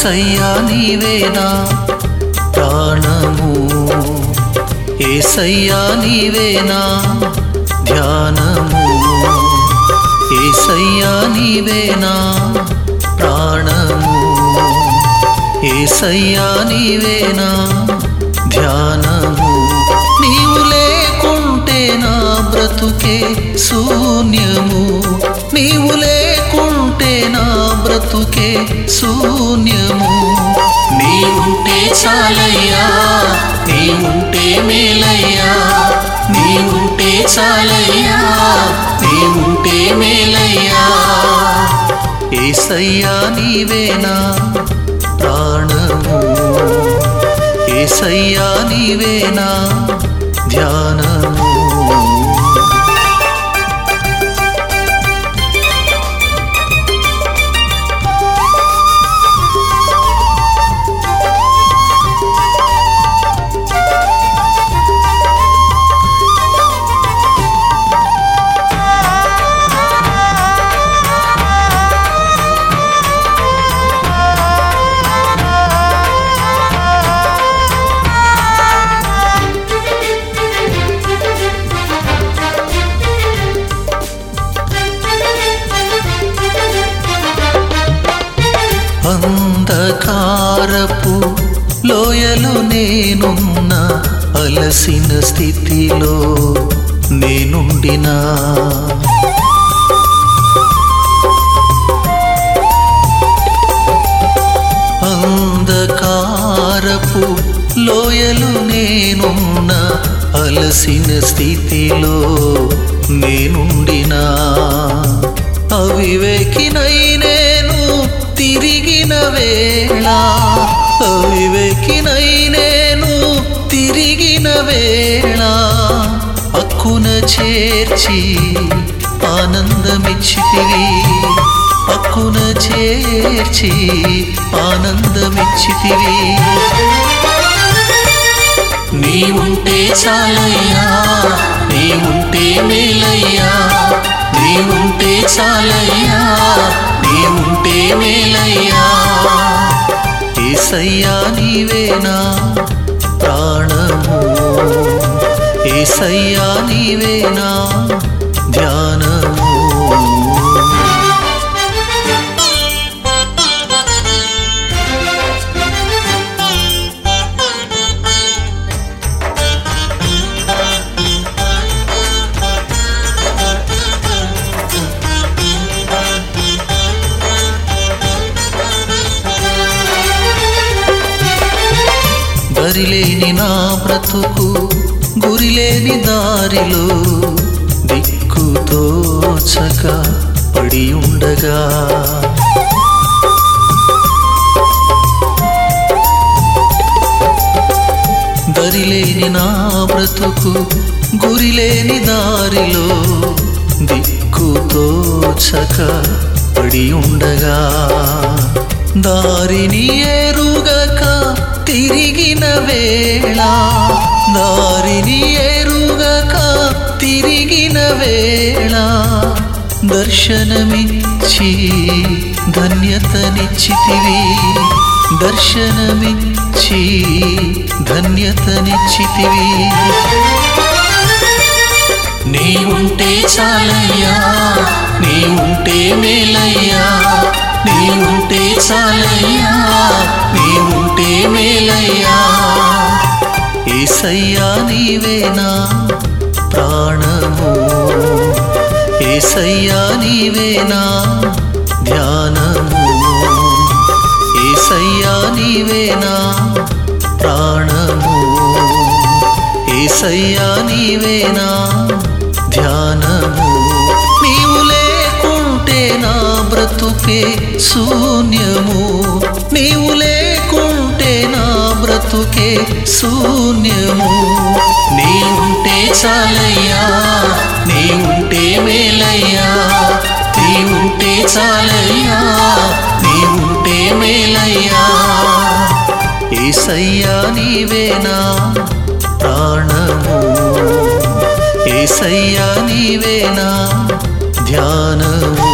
ఏసయ్యా నీవేనా ప్రాణము ఏసయ్యా నీవేనా ధ్యానము ఏసయ్యా నీవేనా ప్రాణము ఏసయ్యా నీవేనా ధ్యానము నీవు లేకుంటే నా బ్రతుకే శూన్యము నీవు లేకుంటే నా బ్రతుకే శూన్యము నీవుంటే చాలయ్యా నీవుంటే మేలయ్యా నీవుంటే చాలయ్యా నీవుంటే మేలయ్యా ఏసయ్యా నీవేనా ప్రాణము ఏసయ్యా నీవేనా ధ్యానము అంధకారపు లోయలు నేనున్న అలసిన స్థితిలో నేనుండినా అంధకారపు లోయలు నేనున్న అలసిన స్థితిలో నేనుండినా అవివేకినై నేను తిరిగిన వేళ అవివేకినై నేను తిరిగిన వేళ అక్కున చేర్చి ఆనందమిచ్చితివి అక్కున చేర్చి ఆనందమిచ్చితివి నీవుంటే చాలయ్యా నీవుంటే మేలయ్యా నీవుంటే చాలయ్యా నీవుంటే మేలయ్యా ఏసయ్యా నీవేనా ప్రాణము ఏసయ్యా నీవేనా ధ్యానము దరిలేని నా బ్రతుకు గురిలేని దారిలో దిక్కుతో చక పడి ఉండగా దరిలేని నా బ్రతుకు గురిలేని దారిలో దిక్కుతో చక పడి ఉండగా దారిని ఎరుగక తిరిగిన వేళ దారిని ఎరుగక తిరిగిన వేళ దర్శనమిచ్చి ధన్యతనిచ్చితివి దర్శనమిచ్చి ధన్యతనిచ్చితివి నీవుంటే చాలయ్యా నీవుంటే మేలయ్యా నీవుంటే చాలయ్యా నీవుంటే మేలయ్యా ఏసయ్యా నీవేనా ప్రాణము ఏసయ్యా నీవేనా ధ్యానము ఏసయ్యా నీవేనా ప్రాణము ఏసయ్యా నీవేనా ధ్యానము నీవు లేకుంటే నా బ్రతుకే శూన్యము నీవు లేకుంటే నా బ్రతుకే శూన్యము నీవుంటే చాలయ్యా నీవుంటే మేలయ్యా నీవుంటే చాలయ్యా నీవుంటే మేలయ్యా ఏసయ్యా నీవేనా ప్రాణము ఏసయ్యా నీవేనా ధ్యానము